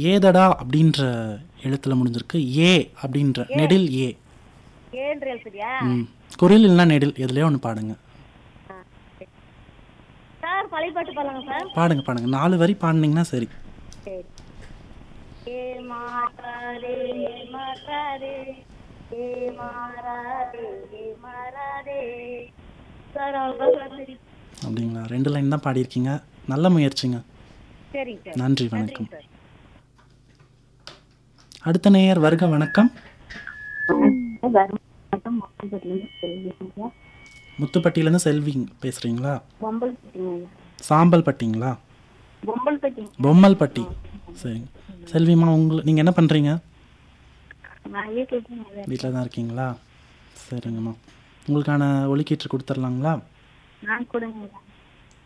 ஏதடா அப்படின்ற எழுத்துல முடிஞ்சிருக்கு ஏ அப்படின்ற நெடில் ஏ ஏழு எழுத்துறியா ம் குரில் இல்லைன்னா நெடில் எதுலயோ ஒன்று பாடுங்க சார் பழைய பாட்டு பாருங்க சார் பாடுங்க பாடுங்க நாலு வரி பாடுனீங்கன்னா சரி சரி ஏ மாறாதே ஏ மாறாதே ஏ மாறாதே ஏ மாறாதே சார் அவ்வளோதான் சரி அப்படிங்களா ரெண்டு லைன் தான் பாடியிருக்கீங்க நல்ல முயற்சிங்க சரிங்க சார் நன்றி வணக்கம் சார் அடுத்த நேயர் வருக வணக்கம் மட்டும் மொத்தத்துலேருந்து தெரிஞ்சுக்கோங்க முத்துப்பட்டியிலேருந்து செல்வி பேசுறீங்களா பொம்பல் பட்டிங்க சாம்பல் பட்டிங்களா பொம்பல் பட்டிங்க பொம்மல் பட்டி சரிங்க செல்விமா உங்களை நீங்கள் என்ன பண்ணுறீங்க நான் வீட்டில் தான் வீட்டில் தான் இருக்கீங்களா சரிங்கம்மா உங்களுக்கான ஒலிக்கீற்று கொடுத்துர்லாங்களா நான் கொடுங்க